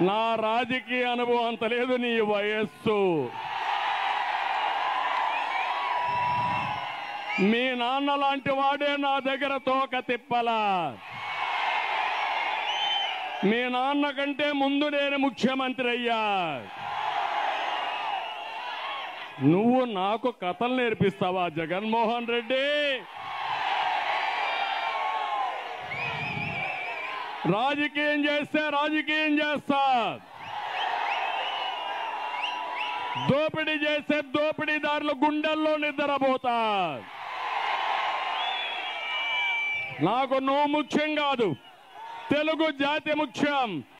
నా రాజకీయ అనుభవం అంత లేదు నీ వయస్సు మీ నాన్న లాంటి వాడే నా దగ్గర తోక తిప్పలా మీ నాన్న కంటే ముందు నేను ముఖ్యమంత్రి అయ్యా నువ్వు నాకు కథలు నేర్పిస్తావా జగన్మోహన్ రెడ్డి రాజకీయం చేస్తే రాజకీయం చేస్తా దోపిడీ చేస్తే దోపిడీదారుల గుండెల్లో నిద్రపోతా నాకు నువ్వు ముఖ్యం కాదు తెలుగు జాతి ముఖ్యం